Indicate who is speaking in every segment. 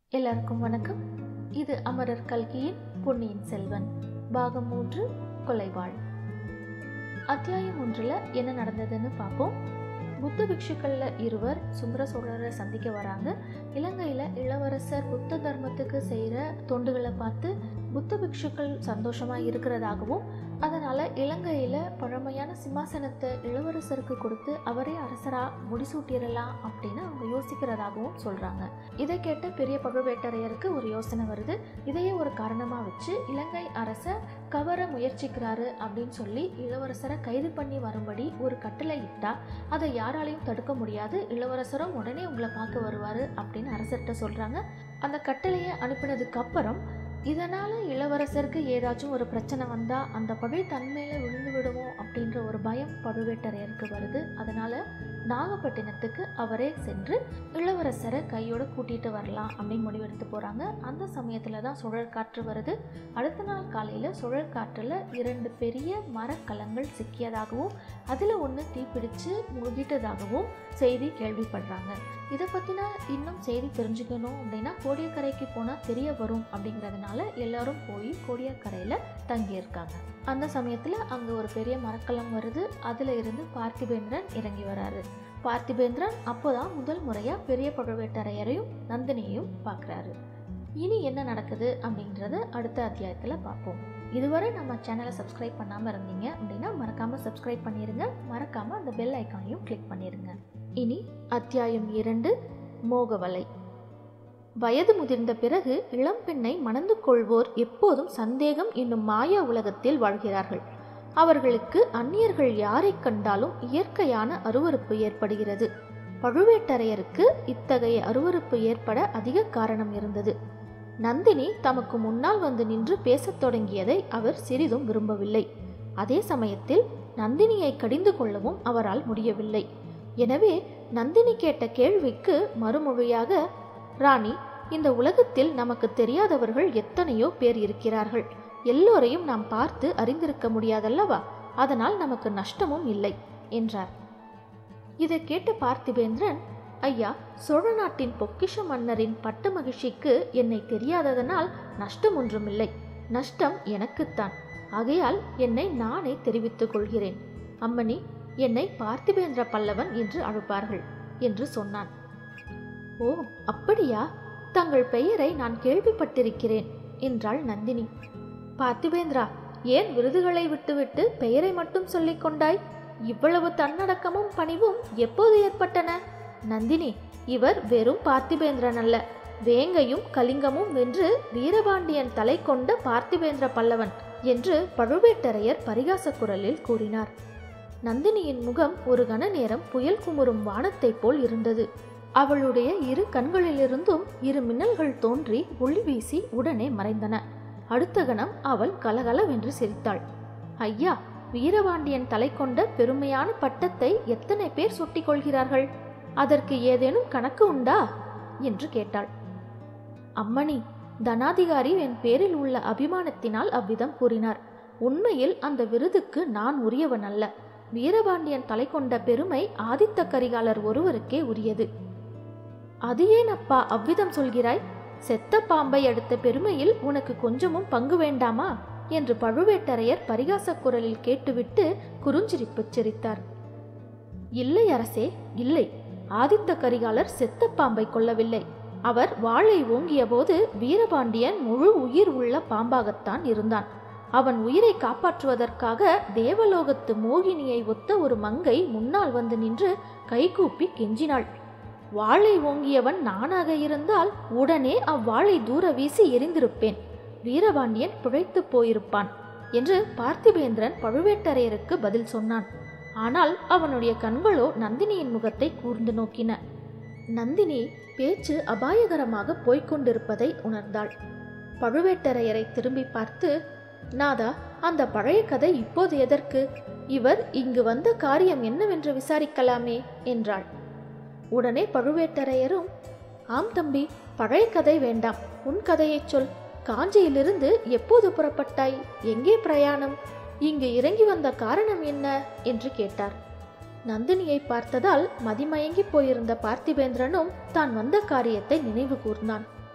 Speaker 1: எல்லாருக்கும் வணக்கம் இது அமரர் கல்கியின் பொன்னியின் செல்வன் பாகம் மூன்று கொலைவாள் அத்தியாயம் ஒன்றில் என்ன நடந்ததுன்னு பார்ப்போம் புத்த பிக்ஷுக்கள்ல இருவர் சுந்தர சோழரை சந்திக்க வராங்க இலங்கையில இளவரசர் புத்த தர்மத்துக்கு செய்யற தொண்டுகளை பார்த்து புத்த பிக்ஷுக்கள் சந்தோஷமா இருக்கிறதாகவும் அதனால இலங்கையில பழமையான சிம்மாசனத்தை இளவரசருக்கு கொடுத்து அவரே அரசரா முடிசூட்டிடலாம் அப்படின்னு அவங்க யோசிக்கிறதாகவும் சொல்றாங்க இதை கேட்ட பெரிய பழுவேட்டரையருக்கு ஒரு யோசனை வருது இதையே ஒரு காரணமா வச்சு இலங்கை அரசர் கவர முயற்சிக்கிறாரு அப்படின்னு சொல்லி இளவரசரை கைது பண்ணி வரும்படி ஒரு கட்டளை இட்டா அதை யாராலையும் தடுக்க முடியாது இளவரசரும் உடனே உங்களை பார்க்க வருவாரு அப்படின்னு அரசர்கிட்ட சொல்றாங்க அந்த கட்டளையை அனுப்பினதுக்கு அப்புறம் இதனால இளவரசருக்கு ஏதாச்சும் ஒரு பிரச்சனை வந்தா அந்த பழி தன்மையில விழுந்து விடுவோம் அப்படின்ற ஒரு பயம் பழுவேட்டரையருக்கு வருது அதனால நாகப்பட்டினத்துக்கு அவரே சென்று இளவரசரை கையோட கூட்டிட்டு வரலாம் அப்படின்னு முடிவெடுத்து போறாங்க அந்த சமயத்துல தான் சுழல் காற்று வருது அடுத்த நாள் காலையில சுழல் காற்றுல இரண்டு பெரிய மரக்கலங்கள் சிக்கியதாகவும் அதுல ஒன்று தீப்பிடிச்சு முழுகிட்டதாகவும் செய்தி கேள்விப்படுறாங்க இதை பற்றின இன்னும் செய்தி தெரிஞ்சுக்கணும் அப்படின்னா கோடியக்கரைக்கு போனால் தெரிய வரும் அப்படிங்கிறதுனால எல்லாரும் போய் கோடியக்கரையில் தங்கியிருக்காங்க அந்த சமயத்தில் அங்கே ஒரு பெரிய மரக்கலம் வருது அதில் இருந்து பார்த்திபேந்திரன் இறங்கி வராரு பார்த்திபேந்திரன் அப்போதான் முதல் முறையாக பெரிய பழுவேட்டரையரையும் நந்தினியையும் பார்க்குறாரு இனி என்ன நடக்குது அப்படின்றத அடுத்த அத்தியாயத்தில் பார்ப்போம் இதுவரை நம்ம சேனலை சப்ஸ்கிரைப் பண்ணாமல் இருந்தீங்க அப்படின்னா மறக்காமல் சப்ஸ்கிரைப் பண்ணிடுங்க மறக்காமல் அந்த பெல் ஐக்கானையும் கிளிக் பண்ணிடுங்க இனி அத்தியாயம் இரண்டு மோகவலை வயது முதிர்ந்த பிறகு இளம்பெண்ணை மணந்து கொள்வோர் எப்போதும் சந்தேகம் என்னும் மாயா உலகத்தில் வாழ்கிறார்கள் அவர்களுக்கு அந்நியர்கள் யாரைக் கண்டாலும் இயற்கையான அருவருப்பு ஏற்படுகிறது பழுவேட்டரையருக்கு இத்தகைய அருவருப்பு ஏற்பட அதிக காரணம் இருந்தது நந்தினி தமக்கு முன்னால் வந்து நின்று பேசத் தொடங்கியதை அவர் சிறிதும் விரும்பவில்லை அதே சமயத்தில் நந்தினியை கடிந்து கொள்ளவும் அவரால் முடியவில்லை எனவே நந்தினி கேட்ட கேள்விக்கு மறுமொழியாக ராணி இந்த உலகத்தில் நமக்கு தெரியாதவர்கள் எத்தனையோ பேர் இருக்கிறார்கள் எல்லோரையும் நாம் பார்த்து அறிந்திருக்க முடியாதல்லவா அதனால் நமக்கு நஷ்டமும் இல்லை என்றார் இதை கேட்ட பார்த்திபேந்திரன் ஐயா சோழ நாட்டின் பொக்கிஷ மன்னரின் பட்டு மகிழ்ச்சிக்கு என்னை தெரியாததனால் நஷ்டம் ஒன்றுமில்லை நஷ்டம் எனக்குத்தான் ஆகையால் என்னை நானே தெரிவித்துக் கொள்கிறேன் அம்மணி என்னை பார்த்திபேந்திர பல்லவன் என்று அழைப்பார்கள் என்று சொன்னான் ஓ அப்படியா தங்கள் பெயரை நான் கேள்விப்பட்டிருக்கிறேன் என்றாள் நந்தினி பார்த்திபேந்திரா ஏன் விருதுகளை விட்டுவிட்டு பெயரை மட்டும் சொல்லிக் கொண்டாய் இவ்வளவு தன்னடக்கமும் பணிவும் எப்போது ஏற்பட்டன நந்தினி இவர் வெறும் பார்த்திபேந்திரன் அல்ல வேங்கையும் கலிங்கமும் வென்று வீரபாண்டியன் தலை கொண்ட பார்த்திபேந்திர பல்லவன் என்று பழுவேட்டரையர் பரிகாச குரலில் கூறினார் நந்தினியின் முகம் ஒரு கண நேரம் புயல் குமுறும் வானத்தைப் போல் இருந்தது அவளுடைய இரு கண்களிலிருந்தும் இரு மின்னல்கள் தோன்றி ஒளி வீசி உடனே மறைந்தன அடுத்த கணம் அவள் கலகலவென்று சிரித்தாள் ஐயா வீரபாண்டியன் தலை கொண்ட பெருமையான பட்டத்தை எத்தனை பேர் சுட்டிக் கொள்கிறார்கள் அதற்கு ஏதேனும் கணக்கு உண்டா என்று கேட்டாள் அம்மணி தனாதிகாரி என் பேரில் உள்ள அபிமானத்தினால் அவ்விதம் கூறினார் உண்மையில் அந்த விருதுக்கு நான் உரியவன் அல்ல வீரபாண்டியன் தலை கொண்ட பெருமை ஆதித்த கரிகாலர் ஒருவருக்கே உரியது அது ஏன் அப்பா அவ்விதம் சொல்கிறாய் செத்த பாம்பை அடுத்த பெருமையில் உனக்கு கொஞ்சமும் பங்கு வேண்டாமா என்று பழுவேட்டரையர் பரிகாச குரலில் கேட்டுவிட்டு குறுஞ்சிரிப்புச் சிரித்தார் இல்லை அரசே இல்லை ஆதித்த கரிகாலர் செத்த பாம்பை கொல்லவில்லை அவர் வாளை ஓங்கிய போது வீரபாண்டியன் முழு உயிர் உள்ள பாம்பாகத்தான் இருந்தான் அவன் உயிரை காப்பாற்றுவதற்காக தேவலோகத்து மோகினியை ஒத்த ஒரு மங்கை முன்னால் வந்து நின்று கைகூப்பி கெஞ்சினாள் வாளை ஓங்கியவன் நானாக இருந்தால் உடனே அவ்வாளை தூர வீசி எரிந்திருப்பேன் வீரபாண்டியன் பிழைத்து போயிருப்பான் என்று பார்த்திபேந்திரன் பழுவேட்டரையருக்கு பதில் சொன்னான் ஆனால் அவனுடைய கண்களோ நந்தினியின் முகத்தை கூர்ந்து நோக்கின நந்தினி பேச்சு அபாயகரமாக போய்க்கொண்டிருப்பதை உணர்ந்தாள் பழுவேட்டரையரை திரும்பி பார்த்து நாதா அந்த பழைய கதை இப்போது எதற்கு இவர் இங்கு வந்த காரியம் என்னவென்று விசாரிக்கலாமே என்றாள் உடனே பழுவேட்டரையரும் ஆம் தம்பி பழைய கதை வேண்டாம் உன் கதையைச் சொல் காஞ்சியிலிருந்து எப்போது புறப்பட்டாய் எங்கே பிரயாணம் இங்கு இறங்கி வந்த காரணம் என்ன என்று கேட்டார் நந்தினியை பார்த்ததால் மதிமயங்கி போயிருந்த பார்த்திபேந்திரனும் தான் வந்த காரியத்தை நினைவு கூர்ந்தான்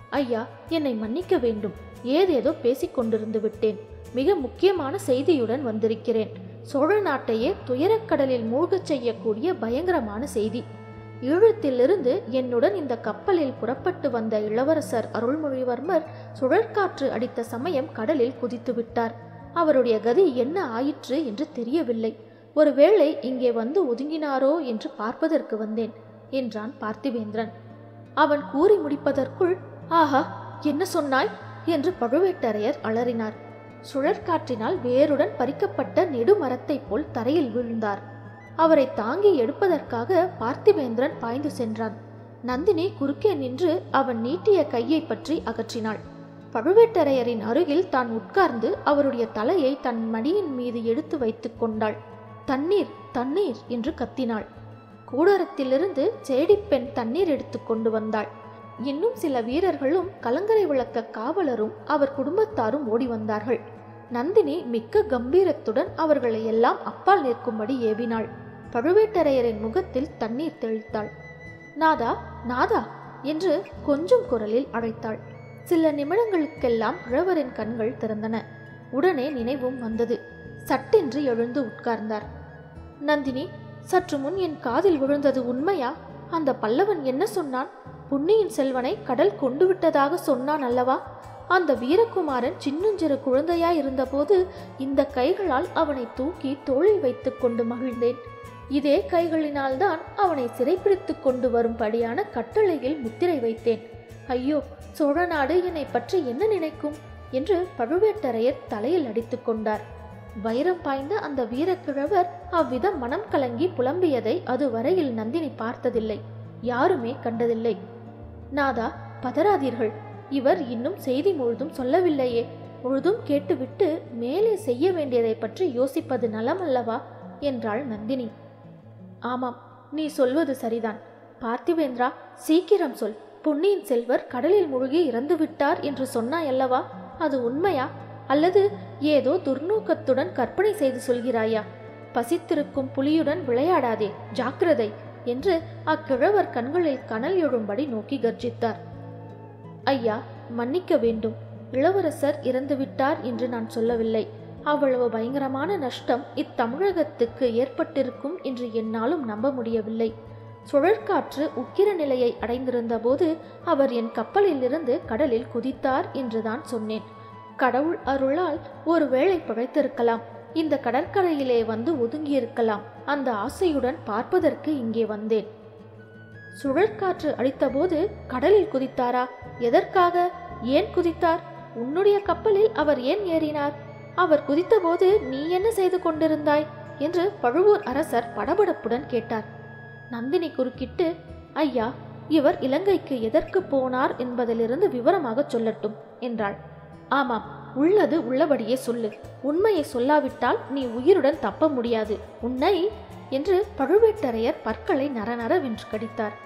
Speaker 1: ஐயா என்னை மன்னிக்க வேண்டும் ஏதேதோ பேசிக் கொண்டிருந்து விட்டேன் மிக முக்கியமான செய்தியுடன் வந்திருக்கிறேன் சோழ நாட்டையே துயரக்கடலில் மூழ்கச் செய்யக்கூடிய பயங்கரமான செய்தி ஈழத்திலிருந்து என்னுடன் இந்த கப்பலில் புறப்பட்டு வந்த இளவரசர் அருள்மொழிவர்மர் சுழற்காற்று அடித்த சமயம் கடலில் குதித்து விட்டார் அவருடைய கதி என்ன ஆயிற்று என்று தெரியவில்லை ஒருவேளை இங்கே வந்து ஒதுங்கினாரோ என்று பார்ப்பதற்கு வந்தேன் என்றான் பார்த்திவேந்திரன் அவன் கூறி முடிப்பதற்குள் ஆஹா என்ன சொன்னாய் என்று பழுவேட்டரையர் அலறினார் சுழற்காற்றினால் வேருடன் பறிக்கப்பட்ட நெடுமரத்தைப் போல் தரையில் விழுந்தார் அவரை தாங்கி எடுப்பதற்காக பார்த்திவேந்திரன் பாய்ந்து சென்றான் நந்தினி குறுக்கே நின்று அவன் நீட்டிய கையை பற்றி அகற்றினாள் பழுவேட்டரையரின் அருகில் தான் உட்கார்ந்து அவருடைய தலையை தன் மடியின் மீது எடுத்து வைத்துக் கொண்டாள் தண்ணீர் தண்ணீர் என்று கத்தினாள் கூடாரத்திலிருந்து சேடிப்பெண் தண்ணீர் எடுத்து கொண்டு வந்தாள் இன்னும் சில வீரர்களும் கலங்கரை விளக்க காவலரும் அவர் குடும்பத்தாரும் ஓடி வந்தார்கள் நந்தினி மிக்க கம்பீரத்துடன் அவர்களை எல்லாம் அப்பால் நிற்கும்படி ஏவினாள் பழுவேட்டரையரின் முகத்தில் தண்ணீர் தெளித்தாள் நாதா நாதா என்று கொஞ்சம் குரலில் அழைத்தாள் சில நிமிடங்களுக்கெல்லாம் கிழவரின் கண்கள் திறந்தன உடனே நினைவும் வந்தது சட்டென்று எழுந்து உட்கார்ந்தார் நந்தினி சற்று முன் என் காதில் விழுந்தது உண்மையா அந்த பல்லவன் என்ன சொன்னான் பொன்னியின் செல்வனை கடல் கொண்டு விட்டதாக சொன்னான் அல்லவா அந்த வீரகுமாரன் சின்னஞ்சிறு குழந்தையாய் இருந்தபோது இந்த கைகளால் அவனை தூக்கி தோளில் வைத்துக் கொண்டு மகிழ்ந்தேன் இதே கைகளினால்தான் அவனை சிறைப்பிடித்துக் கொண்டு வரும்படியான கட்டளையில் முத்திரை வைத்தேன் ஐயோ சோழநாடு என்னை பற்றி என்ன நினைக்கும் என்று பழுவேட்டரையர் தலையில் அடித்துக் கொண்டார் வைரம் பாய்ந்த அந்த வீரக்கிழவர் அவ்விதம் மனம் கலங்கி புலம்பியதை அதுவரையில் நந்தினி பார்த்ததில்லை யாருமே கண்டதில்லை நாதா பதறாதீர்கள் இவர் இன்னும் செய்தி முழுதும் சொல்லவில்லையே முழுதும் கேட்டுவிட்டு மேலே செய்ய வேண்டியதை பற்றி யோசிப்பது நலமல்லவா என்றாள் நந்தினி ஆமாம் நீ சொல்வது சரிதான் பார்த்திவேந்திரா சீக்கிரம் சொல் பொன்னியின் செல்வர் கடலில் மூழ்கி இறந்து விட்டார் என்று சொன்னாயல்லவா அது உண்மையா அல்லது ஏதோ துர்நோக்கத்துடன் கற்பனை செய்து சொல்கிறாயா பசித்திருக்கும் புலியுடன் விளையாடாதே ஜாக்கிரதை என்று அக்கிழவர் கண்களில் கனல் எழும்படி நோக்கி கர்ஜித்தார் ஐயா மன்னிக்க வேண்டும் இளவரசர் இறந்துவிட்டார் என்று நான் சொல்லவில்லை அவ்வளவு பயங்கரமான நஷ்டம் இத்தமிழகத்துக்கு ஏற்பட்டிருக்கும் என்று என்னாலும் நம்ப முடியவில்லை சுழற்காற்று உக்கிர நிலையை அடைந்திருந்த போது அவர் என் கப்பலிலிருந்து கடலில் குதித்தார் என்றுதான் சொன்னேன் கடவுள் அருளால் ஒருவேளை பிழைத்திருக்கலாம் இந்த கடற்கரையிலே வந்து ஒதுங்கியிருக்கலாம் அந்த ஆசையுடன் பார்ப்பதற்கு இங்கே வந்தேன் சுழற்காற்று அடித்தபோது கடலில் குதித்தாரா எதற்காக ஏன் குதித்தார் உன்னுடைய கப்பலில் அவர் ஏன் ஏறினார் அவர் குதித்தபோது நீ என்ன செய்து கொண்டிருந்தாய் என்று பழுவூர் அரசர் படபடப்புடன் கேட்டார் நந்தினி குறுக்கிட்டு ஐயா இவர் இலங்கைக்கு எதற்கு போனார் என்பதிலிருந்து விவரமாக சொல்லட்டும் என்றாள் ஆமாம் உள்ளது உள்ளபடியே சொல்லு உண்மையை சொல்லாவிட்டால் நீ உயிருடன் தப்ப முடியாது உன்னை என்று பழுவேட்டரையர் பற்களை நரநரவென்று கடித்தார்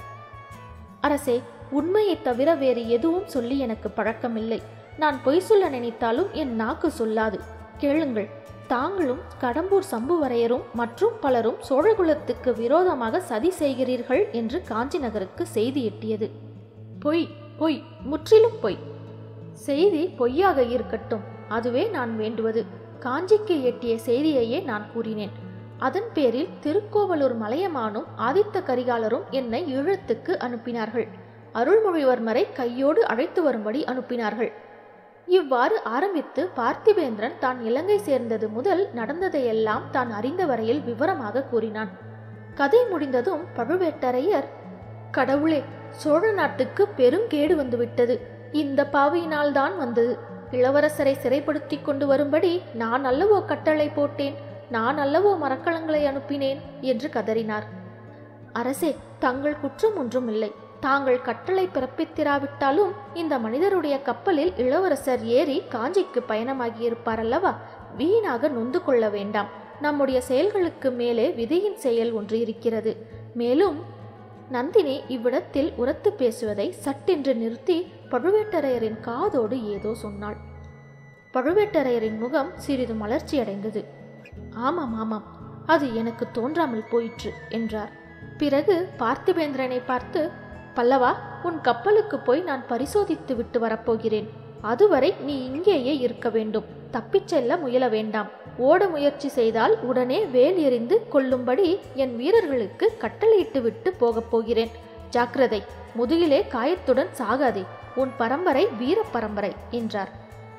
Speaker 1: அரசே உண்மையைத் தவிர வேறு எதுவும் சொல்லி எனக்கு பழக்கமில்லை நான் பொய் சொல்ல நினைத்தாலும் என் நாக்கு சொல்லாது கேளுங்கள் தாங்களும் கடம்பூர் சம்புவரையரும் மற்றும் பலரும் சோழகுலத்துக்கு விரோதமாக சதி செய்கிறீர்கள் என்று காஞ்சி நகருக்கு செய்தி எட்டியது பொய் பொய் முற்றிலும் பொய் செய்தி பொய்யாக இருக்கட்டும் அதுவே நான் வேண்டுவது காஞ்சிக்கு எட்டிய செய்தியையே நான் கூறினேன் அதன் பேரில் திருக்கோவலூர் மலையமானும் ஆதித்த கரிகாலரும் என்னை ஈழத்துக்கு அனுப்பினார்கள் அருள்மொழிவர்மரை கையோடு அழைத்து வரும்படி அனுப்பினார்கள் இவ்வாறு ஆரம்பித்து பார்த்திபேந்திரன் தான் இலங்கை சேர்ந்தது முதல் நடந்ததையெல்லாம் தான் அறிந்த வரையில் விவரமாக கூறினான் கதை முடிந்ததும் பழுவேட்டரையர் கடவுளே சோழ நாட்டுக்கு பெருங்கேடு வந்துவிட்டது இந்த பாவையினால் தான் வந்தது இளவரசரை சிறைப்படுத்தி கொண்டு வரும்படி நான் அல்லவோ கட்டளை போட்டேன் நான் அல்லவோ மரக்கலங்களை அனுப்பினேன் என்று கதறினார் அரசே தங்கள் குற்றம் ஒன்றும் இல்லை தாங்கள் கட்டளை பிறப்பித்திராவிட்டாலும் இந்த மனிதருடைய கப்பலில் இளவரசர் ஏறி காஞ்சிக்கு பயணமாகியிருப்பார் அல்லவா வீணாக நொந்து கொள்ள வேண்டாம் நம்முடைய செயல்களுக்கு மேலே விதியின் செயல் ஒன்று இருக்கிறது மேலும் நந்தினி இவ்விடத்தில் உரத்து பேசுவதை சட்டென்று நிறுத்தி பழுவேட்டரையரின் காதோடு ஏதோ சொன்னாள் பழுவேட்டரையரின் முகம் சிறிது மலர்ச்சியடைந்தது ஆமாம் ஆமாம் அது எனக்கு தோன்றாமல் போயிற்று என்றார் பிறகு பார்த்திபேந்திரனை பார்த்து பல்லவா உன் கப்பலுக்கு போய் நான் பரிசோதித்து விட்டு வரப்போகிறேன் அதுவரை நீ இங்கேயே இருக்க வேண்டும் தப்பிச் செல்ல முயல வேண்டாம் ஓட முயற்சி செய்தால் உடனே வேல் எறிந்து கொல்லும்படி என் வீரர்களுக்கு கட்டளையிட்டு விட்டு போகப் போகிறேன் ஜாக்கிரதை முதுகிலே காயத்துடன் சாகாதே உன் பரம்பரை வீர பரம்பரை என்றார்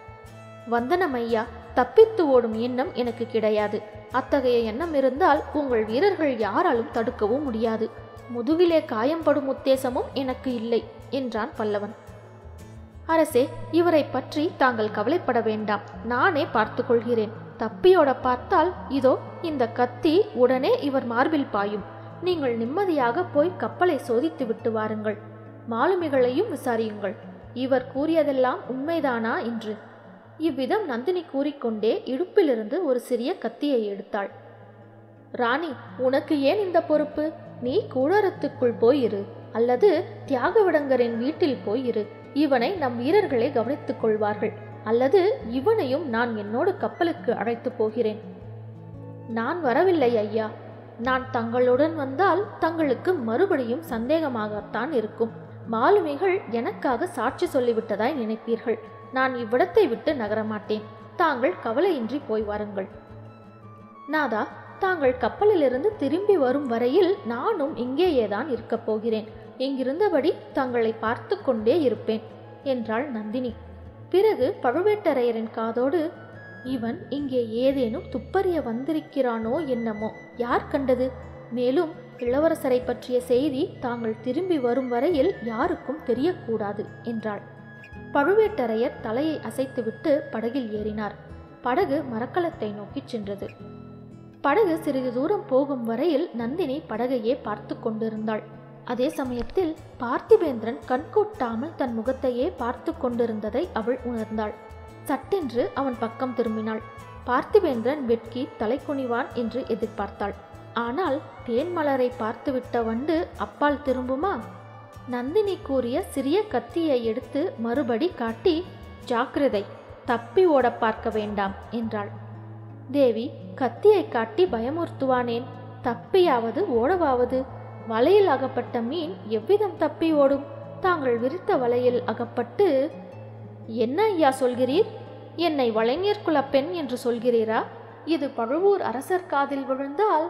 Speaker 1: வந்தனம் ஐயா தப்பித்து ஓடும் எண்ணம் எனக்கு கிடையாது அத்தகைய எண்ணம் இருந்தால் உங்கள் வீரர்கள் யாராலும் தடுக்கவும் முடியாது முதுகிலே காயம்படும் உத்தேசமும் எனக்கு இல்லை என்றான் பல்லவன் அரசே இவரை பற்றி தாங்கள் கவலைப்பட வேண்டாம் நானே பார்த்து கொள்கிறேன் தப்பியோட பார்த்தால் இதோ இந்த கத்தி உடனே இவர் மார்பில் பாயும் நீங்கள் நிம்மதியாக போய் கப்பலை சோதித்து விட்டு வாருங்கள் மாலுமிகளையும் விசாரியுங்கள் இவர் கூறியதெல்லாம் உண்மைதானா என்று இவ்விதம் நந்தினி கூறிக்கொண்டே இடுப்பிலிருந்து ஒரு சிறிய கத்தியை எடுத்தாள் ராணி உனக்கு ஏன் இந்த பொறுப்பு நீ கூடாரத்துக்குள் போயிரு அல்லது தியாகவிடங்கரின் வீட்டில் போயிரு இவனை நம் வீரர்களை கவனித்துக் கொள்வார்கள் அல்லது இவனையும் நான் என்னோடு கப்பலுக்கு அழைத்து போகிறேன் நான் வரவில்லை ஐயா நான் தங்களுடன் வந்தால் தங்களுக்கு மறுபடியும் சந்தேகமாகத்தான் இருக்கும் மாலுமிகள் எனக்காக சாட்சி சொல்லிவிட்டதாய் நினைப்பீர்கள் நான் இவ்விடத்தை விட்டு நகரமாட்டேன் தாங்கள் கவலையின்றி போய் வாருங்கள் நாதா தாங்கள் கப்பலிலிருந்து திரும்பி வரும் வரையில் நானும் இங்கேயேதான் இருக்கப் போகிறேன் இங்கிருந்தபடி தங்களை பார்த்து கொண்டே இருப்பேன் என்றாள் நந்தினி பிறகு பழுவேட்டரையரின் காதோடு இவன் இங்கே ஏதேனும் துப்பறிய வந்திருக்கிறானோ என்னமோ யார் கண்டது மேலும் இளவரசரை பற்றிய செய்தி தாங்கள் திரும்பி வரும் வரையில் யாருக்கும் தெரியக்கூடாது என்றாள் பழுவேட்டரையர் தலையை அசைத்துவிட்டு படகில் ஏறினார் படகு மரக்கலத்தை நோக்கிச் சென்றது படகு சிறிது தூரம் போகும் வரையில் நந்தினி படகையே பார்த்து கொண்டிருந்தாள் அதே சமயத்தில் பார்த்திபேந்திரன் கண்கொட்டாமல் தன் முகத்தையே பார்த்து கொண்டிருந்ததை அவள் உணர்ந்தாள் சட்டென்று அவன் பக்கம் திரும்பினாள் பார்த்திபேந்திரன் வெட்கி தலை குனிவான் என்று எதிர்பார்த்தாள் ஆனால் தேன்மலரை பார்த்துவிட்ட வண்டு அப்பால் திரும்புமா நந்தினி கூறிய சிறிய கத்தியை எடுத்து மறுபடி காட்டி ஜாக்கிரதை தப்பி ஓட பார்க்க வேண்டாம் என்றாள் தேவி கத்தியை காட்டி பயமுறுத்துவானேன் தப்பியாவது ஓடவாவது வலையில் அகப்பட்ட மீன் எவ்விதம் தப்பி ஓடும் தாங்கள் விரித்த வலையில் அகப்பட்டு என்ன ஐயா சொல்கிறீர் என்னை வளைஞர் குலப் பெண் என்று சொல்கிறீரா இது பழுவூர் அரசர் காதில் விழுந்தால்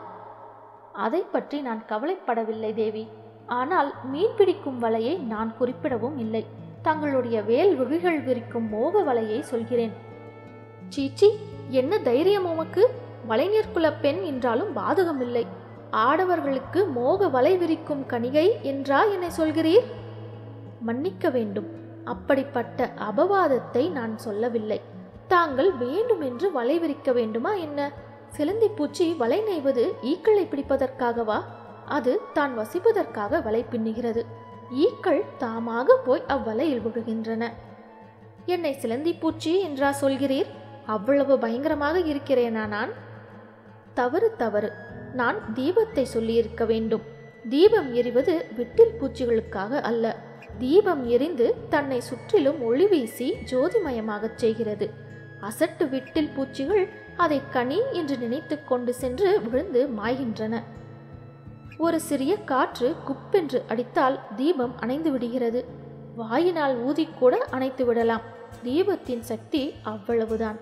Speaker 1: அதை பற்றி நான் கவலைப்படவில்லை தேவி ஆனால் மீன் பிடிக்கும் வலையை நான் குறிப்பிடவும் இல்லை தங்களுடைய வேல் விழிகள் விரிக்கும் மோக வலையை சொல்கிறேன் சீச்சி என்ன தைரியம் உமக்கு வலைஞர் குலப் பெண் என்றாலும் பாதகமில்லை ஆடவர்களுக்கு மோக வலை விரிக்கும் கணிகை என்றா என்னை சொல்கிறீர் மன்னிக்க வேண்டும் அப்படிப்பட்ட அபவாதத்தை நான் சொல்லவில்லை தாங்கள் வேண்டுமென்று வலை விரிக்க வேண்டுமா என்ன சிலந்தி பூச்சி வலை நெய்வது ஈக்களை பிடிப்பதற்காகவா அது தான் வசிப்பதற்காக வலை பின்னுகிறது ஈக்கள் தாமாக போய் அவ்வலையில் விழுகின்றன என்னை சிலந்தி பூச்சி என்றா சொல்கிறீர் அவ்வளவு பயங்கரமாக இருக்கிறேனா நான் தவறு தவறு நான் தீபத்தை சொல்லியிருக்க வேண்டும் தீபம் எரிவது விட்டில் பூச்சிகளுக்காக அல்ல தீபம் எரிந்து தன்னை சுற்றிலும் ஒளி வீசி ஜோதிமயமாகச் செய்கிறது அசட்டு விட்டில் பூச்சிகள் அதை கனி என்று நினைத்து கொண்டு சென்று விழுந்து மாய்கின்றன ஒரு சிறிய காற்று குப்பென்று அடித்தால் தீபம் அணைந்து விடுகிறது வாயினால் ஊதிக்கூட அணைத்து விடலாம் தீபத்தின் சக்தி அவ்வளவுதான்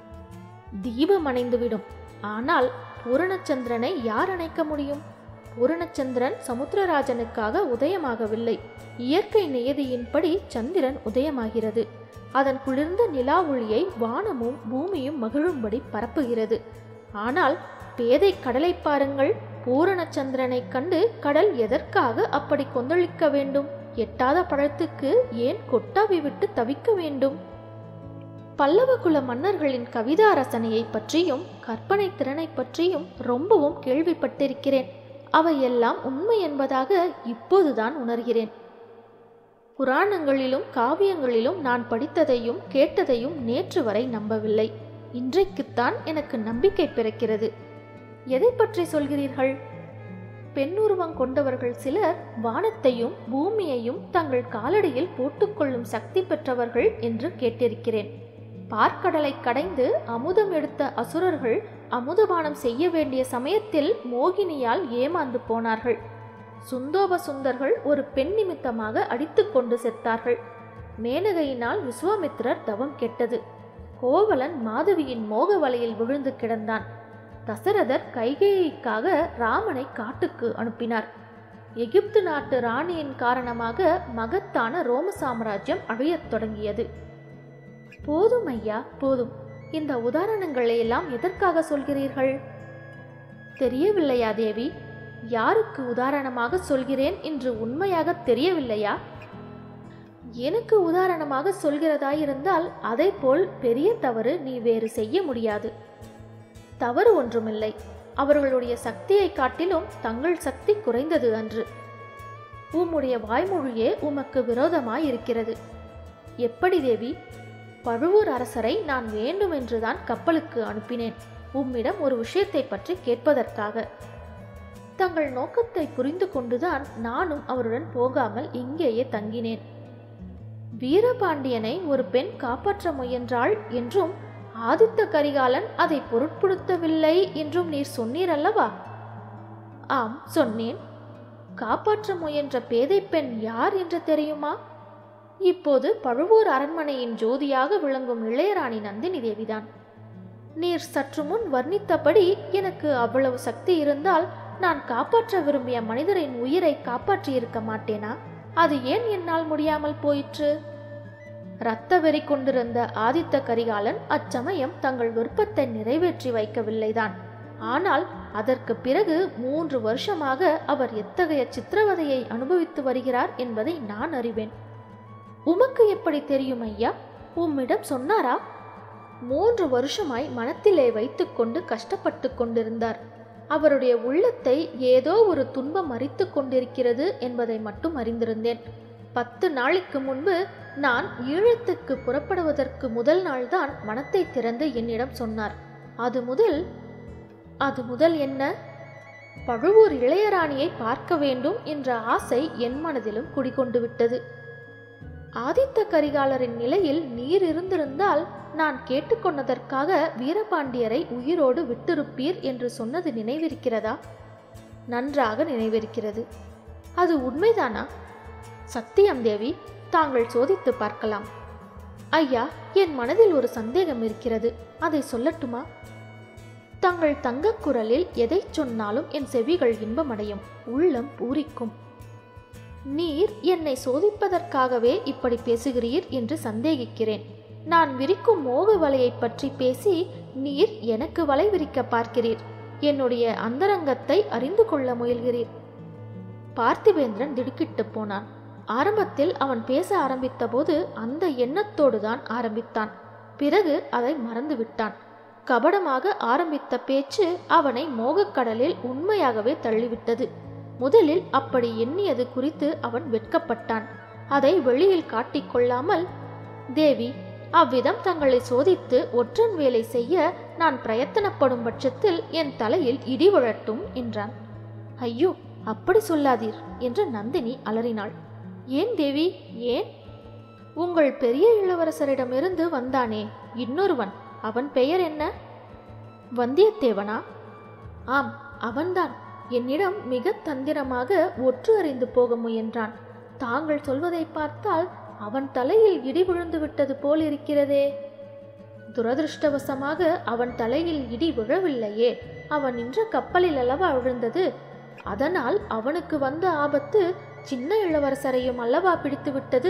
Speaker 1: தீபம் அணைந்துவிடும் ஆனால் பூரணச்சந்திரனை யார் அணைக்க முடியும் பூரணச்சந்திரன் சமுத்திரராஜனுக்காக உதயமாகவில்லை இயற்கை நியதியின்படி சந்திரன் உதயமாகிறது அதன் குளிர்ந்த நிலா ஒளியை வானமும் பூமியும் மகிழும்படி பரப்புகிறது ஆனால் பேதை கடலை பாருங்கள் பூரணச்சந்திரனை கண்டு கடல் எதற்காக அப்படி கொந்தளிக்க வேண்டும் எட்டாத பழத்துக்கு ஏன் கொட்டாவி விட்டு தவிக்க வேண்டும் பல்லவகுல மன்னர்களின் கவிதா ரசனையை பற்றியும் கற்பனை திறனை பற்றியும் ரொம்பவும் கேள்விப்பட்டிருக்கிறேன் அவையெல்லாம் உண்மை என்பதாக இப்போதுதான் உணர்கிறேன் புராணங்களிலும் காவியங்களிலும் நான் படித்ததையும் கேட்டதையும் நேற்று வரை நம்பவில்லை இன்றைக்குத்தான் எனக்கு நம்பிக்கை பிறக்கிறது எதை பற்றி சொல்கிறீர்கள் பெண்ணுருவம் கொண்டவர்கள் சிலர் வானத்தையும் பூமியையும் தங்கள் காலடியில் போட்டுக்கொள்ளும் சக்தி பெற்றவர்கள் என்று கேட்டிருக்கிறேன் பார்க்கடலை கடைந்து அமுதம் எடுத்த அசுரர்கள் அமுதபானம் செய்ய வேண்டிய சமயத்தில் மோகினியால் ஏமாந்து போனார்கள் சுந்தோப சுந்தர்கள் ஒரு பெண் நிமித்தமாக அடித்துக் கொண்டு செத்தார்கள் மேனகையினால் விஸ்வாமித்திரர் தவம் கெட்டது கோவலன் மாதவியின் மோக வலையில் விழுந்து கிடந்தான் தசரதர் கைகேயிக்காக ராமனை காட்டுக்கு அனுப்பினார் எகிப்து நாட்டு ராணியின் காரணமாக மகத்தான ரோம சாம்ராஜ்யம் அழியத் தொடங்கியது போதும் ஐயா போதும் இந்த உதாரணங்களை எல்லாம் எதற்காக சொல்கிறீர்கள் தெரியவில்லையா தேவி யாருக்கு உதாரணமாக சொல்கிறேன் என்று உண்மையாக தெரியவில்லையா எனக்கு உதாரணமாக சொல்கிறதாயிருந்தால் அதை போல் பெரிய தவறு நீ வேறு செய்ய முடியாது தவறு ஒன்றுமில்லை அவர்களுடைய சக்தியை காட்டிலும் தங்கள் சக்தி குறைந்தது அன்று உம்முடைய வாய்மொழியே உமக்கு விரோதமாய் இருக்கிறது எப்படி தேவி பழுவூர் அரசரை நான் வேண்டுமென்றுதான் கப்பலுக்கு அனுப்பினேன் உம்மிடம் ஒரு விஷயத்தை பற்றி கேட்பதற்காக தங்கள் நோக்கத்தை புரிந்து கொண்டுதான் நானும் அவருடன் போகாமல் இங்கேயே தங்கினேன் வீரபாண்டியனை ஒரு பெண் காப்பாற்ற முயன்றாள் என்றும் ஆதித்த கரிகாலன் அதை பொருட்படுத்தவில்லை என்றும் நீர் சொன்னீர் அல்லவா ஆம் சொன்னேன் காப்பாற்ற முயன்ற பேதை பெண் யார் என்று தெரியுமா இப்போது பழுவூர் அரண்மனையின் ஜோதியாக விளங்கும் இளையராணி நந்தினி தேவிதான் நீர் சற்று முன் வர்ணித்தபடி எனக்கு அவ்வளவு சக்தி இருந்தால் நான் காப்பாற்ற விரும்பிய மனிதரின் உயிரை காப்பாற்றியிருக்க மாட்டேனா அது ஏன் என்னால் முடியாமல் போயிற்று இரத்த வெறி கொண்டிருந்த ஆதித்த கரிகாலன் அச்சமயம் தங்கள் விருப்பத்தை நிறைவேற்றி வைக்கவில்லைதான் ஆனால் அதற்கு பிறகு மூன்று வருஷமாக அவர் எத்தகைய சித்திரவதையை அனுபவித்து வருகிறார் என்பதை நான் அறிவேன் உமக்கு எப்படி தெரியும் ஐயா உம்மிடம் சொன்னாரா மூன்று வருஷமாய் மனத்திலே வைத்துக்கொண்டு கஷ்டப்பட்டு கொண்டிருந்தார் அவருடைய உள்ளத்தை ஏதோ ஒரு துன்பம் அரித்து கொண்டிருக்கிறது என்பதை மட்டும் அறிந்திருந்தேன் பத்து நாளைக்கு முன்பு நான் ஈழத்துக்கு புறப்படுவதற்கு முதல் நாள்தான் மனத்தை திறந்து என்னிடம் சொன்னார் அது முதல் அது முதல் என்ன பழுவூர் இளையராணியை பார்க்க வேண்டும் என்ற ஆசை என் மனதிலும் குடிகொண்டு விட்டது ஆதித்த கரிகாலரின் நிலையில் நீர் இருந்திருந்தால் நான் கேட்டுக்கொண்டதற்காக வீரபாண்டியரை உயிரோடு விட்டிருப்பீர் என்று சொன்னது நினைவிருக்கிறதா நன்றாக நினைவிருக்கிறது அது உண்மைதானா சத்தியம் தேவி தாங்கள் சோதித்து பார்க்கலாம் ஐயா என் மனதில் ஒரு சந்தேகம் இருக்கிறது அதை சொல்லட்டுமா தங்கள் தங்கக் குரலில் எதை சொன்னாலும் என் செவிகள் இன்பமடையும் உள்ளம் பூரிக்கும் நீர் என்னை சோதிப்பதற்காகவே இப்படி பேசுகிறீர் என்று சந்தேகிக்கிறேன் நான் விரிக்கும் மோக வலையைப் பற்றி பேசி நீர் எனக்கு வலை விரிக்க பார்க்கிறீர் என்னுடைய அந்தரங்கத்தை அறிந்து கொள்ள முயல்கிறீர் பார்த்திவேந்திரன் திடுக்கிட்டு போனான் ஆரம்பத்தில் அவன் பேச ஆரம்பித்தபோது அந்த எண்ணத்தோடு தான் ஆரம்பித்தான் பிறகு அதை மறந்துவிட்டான் கபடமாக ஆரம்பித்த பேச்சு அவனை மோகக்கடலில் உண்மையாகவே தள்ளிவிட்டது முதலில் அப்படி எண்ணியது குறித்து அவன் வெட்கப்பட்டான் அதை வெளியில் காட்டிக்கொள்ளாமல் தேவி அவ்விதம் தங்களை சோதித்து ஒற்றன் வேலை செய்ய நான் பிரயத்தனப்படும் பட்சத்தில் என் தலையில் இடி விழட்டும் என்றான் ஐயோ அப்படி சொல்லாதீர் என்று நந்தினி அலறினாள் ஏன் தேவி ஏன் உங்கள் பெரிய இளவரசரிடமிருந்து வந்தானே இன்னொருவன் அவன் பெயர் என்ன வந்தியத்தேவனா ஆம் அவன்தான் என்னிடம் மிக தந்திரமாக ஒற்று அறிந்து போக முயன்றான் தாங்கள் சொல்வதை பார்த்தால் அவன் தலையில் இடி விழுந்து விட்டது போல் இருக்கிறதே துரதிருஷ்டவசமாக அவன் தலையில் இடி விழவில்லையே அவன் நின்ற கப்பலில் அல்லவா விழுந்தது அதனால் அவனுக்கு வந்த ஆபத்து சின்ன இளவரசரையும் அல்லவா பிடித்து விட்டது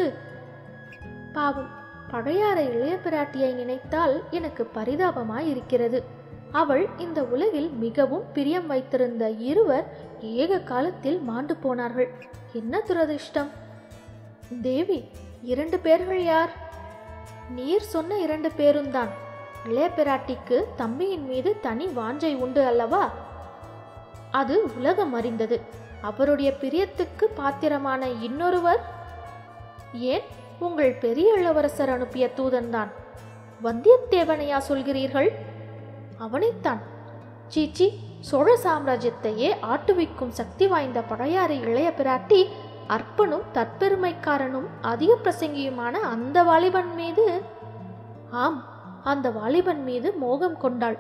Speaker 1: பாவம் பழையாறை இளைய பிராட்டியை நினைத்தால் எனக்கு பரிதாபமாய் இருக்கிறது அவள் இந்த உலகில் மிகவும் பிரியம் வைத்திருந்த இருவர் ஏக காலத்தில் மாண்டு போனார்கள் என்ன துரதிர்ஷ்டம் தேவி இரண்டு பேர்கள் யார் நீர் சொன்ன இரண்டு பேருந்தான் இளைய பிராட்டிக்கு தம்பியின் மீது தனி வாஞ்சை உண்டு அல்லவா அது உலகம் அறிந்தது அவருடைய பிரியத்துக்கு பாத்திரமான இன்னொருவர் ஏன் உங்கள் பெரிய இளவரசர் அனுப்பிய தூதன்தான் வந்தியத்தேவனையா சொல்கிறீர்கள் அவனைத்தான் சீச்சி சோழ சாம்ராஜ்யத்தையே ஆட்டுவிக்கும் சக்தி வாய்ந்த பழையாறை இளைய பிராட்டி அற்பனும் தற்பெருமைக்காரனும் அதிக பிரசங்கியுமான அந்த வாலிபன் மீது ஆம் அந்த வாலிபன் மீது மோகம் கொண்டாள்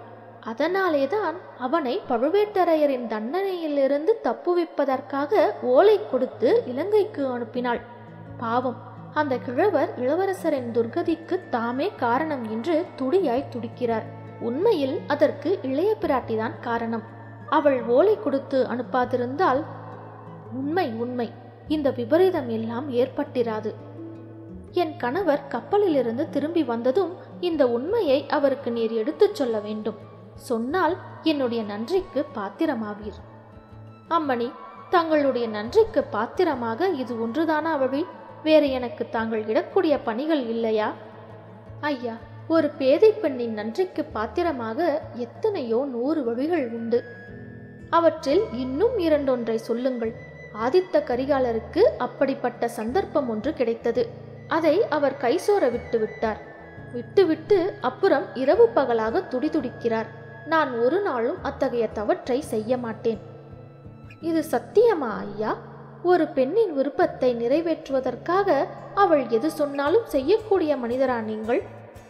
Speaker 1: அதனாலே தான் அவனை பழுவேட்டரையரின் தண்டனையிலிருந்து தப்புவிப்பதற்காக ஓலை கொடுத்து இலங்கைக்கு அனுப்பினாள் பாவம் அந்த கிழவர் இளவரசரின் துர்கதிக்கு தாமே காரணம் என்று துடியாய் துடிக்கிறார் உண்மையில் அதற்கு இளைய பிராட்டிதான் காரணம் அவள் ஓலை கொடுத்து அனுப்பாதிருந்தால் உண்மை உண்மை இந்த விபரீதம் எல்லாம் ஏற்பட்டிராது என் கணவர் கப்பலிலிருந்து திரும்பி வந்ததும் இந்த உண்மையை அவருக்கு நீர் எடுத்துச் சொல்ல வேண்டும் சொன்னால் என்னுடைய நன்றிக்கு பாத்திரமாவீர் அம்மணி தங்களுடைய நன்றிக்கு பாத்திரமாக இது ஒன்றுதானா வழி வேறு எனக்கு தாங்கள் இடக்கூடிய பணிகள் இல்லையா ஐயா ஒரு பேதை பெண்ணின் நன்றிக்கு பாத்திரமாக எத்தனையோ நூறு வழிகள் உண்டு அவற்றில் இன்னும் இரண்டொன்றை சொல்லுங்கள் ஆதித்த கரிகாலருக்கு அப்படிப்பட்ட சந்தர்ப்பம் ஒன்று கிடைத்தது அதை அவர் கைசோர விட்டு விட்டார் விட்டுவிட்டு அப்புறம் இரவு பகலாக துடிதுடிக்கிறார் நான் ஒரு நாளும் அத்தகைய தவற்றை செய்ய மாட்டேன் இது சத்தியமா ஐயா ஒரு பெண்ணின் விருப்பத்தை நிறைவேற்றுவதற்காக அவள் எது சொன்னாலும் செய்யக்கூடிய மனிதரா நீங்கள்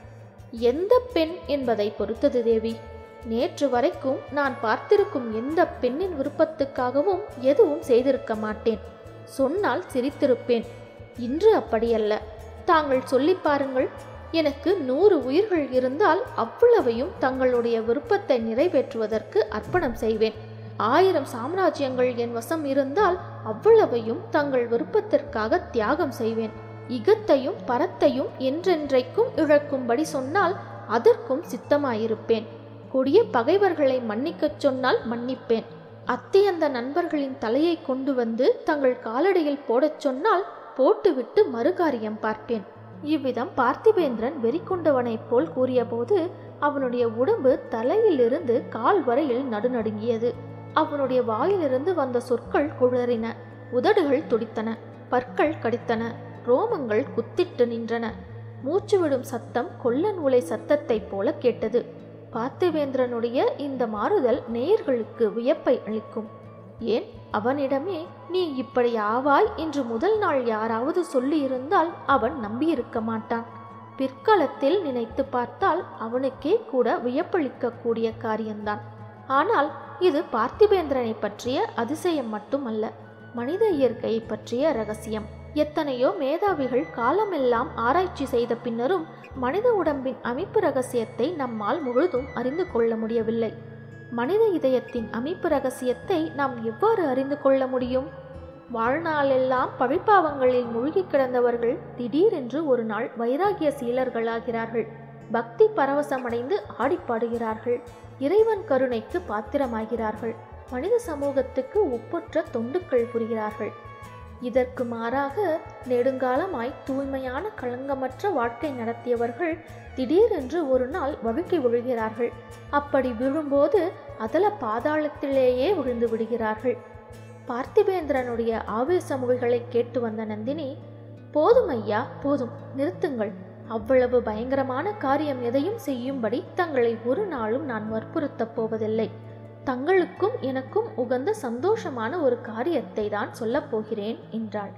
Speaker 1: எந்த பெண் என்பதை பொறுத்தது தேவி நேற்று வரைக்கும் நான் பார்த்திருக்கும் எந்த பெண்ணின் விருப்பத்துக்காகவும் எதுவும் செய்திருக்க மாட்டேன் சொன்னால் சிரித்திருப்பேன் இன்று அப்படியல்ல தாங்கள் சொல்லி பாருங்கள் எனக்கு நூறு உயிர்கள் இருந்தால் அவ்வளவையும் தங்களுடைய விருப்பத்தை நிறைவேற்றுவதற்கு அர்ப்பணம் செய்வேன் ஆயிரம் சாம்ராஜ்யங்கள் என் வசம் இருந்தால் அவ்வளவையும் தங்கள் விருப்பத்திற்காக தியாகம் செய்வேன் இகத்தையும் பரத்தையும் என்றென்றைக்கும் இழக்கும்படி சொன்னால் அதற்கும் சித்தமாயிருப்பேன் கொடிய பகைவர்களை மன்னிக்கச் சொன்னால் மன்னிப்பேன் அத்தியந்த நண்பர்களின் தலையை கொண்டு வந்து தங்கள் காலடியில் போடச் சொன்னால் போட்டுவிட்டு மறுகாரியம் பார்ப்பேன் இவ்விதம் பார்த்திபேந்திரன் வெறி கொண்டவனைப் போல் கூறியபோது அவனுடைய உடம்பு தலையிலிருந்து கால் வரையில் நடுநடுங்கியது அவனுடைய வாயிலிருந்து வந்த சொற்கள் குழறின உதடுகள் துடித்தன பற்கள் கடித்தன ரோமங்கள் குத்திட்டு நின்றன மூச்சு விடும் சத்தம் கொல்லன் உலை சத்தத்தைப் போல கேட்டது பார்த்திவேந்திரனுடைய இந்த மாறுதல் நேயர்களுக்கு வியப்பை அளிக்கும் ஏன் அவனிடமே நீ இப்படி ஆவாய் என்று முதல் நாள் யாராவது சொல்லியிருந்தால் அவன் நம்பியிருக்க மாட்டான் பிற்காலத்தில் நினைத்து பார்த்தால் அவனுக்கே கூட வியப்பளிக்கக்கூடிய காரியம்தான் ஆனால் இது பார்த்திபேந்திரனை பற்றிய அதிசயம் மட்டுமல்ல மனித இயற்கையை பற்றிய ரகசியம் எத்தனையோ மேதாவிகள் காலமெல்லாம் ஆராய்ச்சி செய்த பின்னரும் மனித உடம்பின் அமைப்பு ரகசியத்தை நம்மால் முழுதும் அறிந்து கொள்ள முடியவில்லை மனித இதயத்தின் அமைப்பு ரகசியத்தை நாம் எவ்வாறு அறிந்து கொள்ள முடியும் வாழ்நாளெல்லாம் பழிப்பாவங்களில் மூழ்கி கிடந்தவர்கள் திடீரென்று ஒரு நாள் வைராகிய சீலர்களாகிறார்கள் பக்தி பரவசமடைந்து ஆடிப்பாடுகிறார்கள் இறைவன் கருணைக்கு பாத்திரமாகிறார்கள் மனித சமூகத்துக்கு ஒப்பற்ற தொண்டுக்கள் புரிகிறார்கள் இதற்கு மாறாக நெடுங்காலமாய் தூய்மையான களங்கமற்ற வாழ்க்கை நடத்தியவர்கள் திடீரென்று ஒரு நாள் வழுக்கி விழுகிறார்கள் அப்படி விழும்போது அதல பாதாளத்திலேயே விழுந்து விடுகிறார்கள் பார்த்திபேந்திரனுடைய ஆவேச மொழிகளை கேட்டு வந்த நந்தினி போதும் ஐயா போதும் நிறுத்துங்கள் அவ்வளவு பயங்கரமான காரியம் எதையும் செய்யும்படி தங்களை ஒரு நாளும் நான் வற்புறுத்தப் போவதில்லை தங்களுக்கும் எனக்கும் உகந்த சந்தோஷமான ஒரு காரியத்தை தான் சொல்லப் போகிறேன் என்றாள்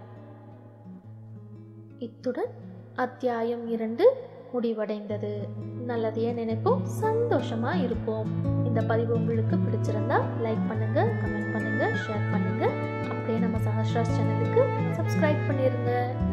Speaker 1: இத்துடன் அத்தியாயம் இரண்டு முடிவடைந்தது நல்லதையே நினைப்போம் சந்தோஷமா இருப்போம் இந்த பதிவு உங்களுக்கு பிடிச்சிருந்தா லைக் பண்ணுங்க கமெண்ட் பண்ணுங்க ஷேர் பண்ணுங்க அப்படியே நம்ம சஹஸ்ராஸ் சேனலுக்கு சப்ஸ்கிரைப் பண்ணிருங்க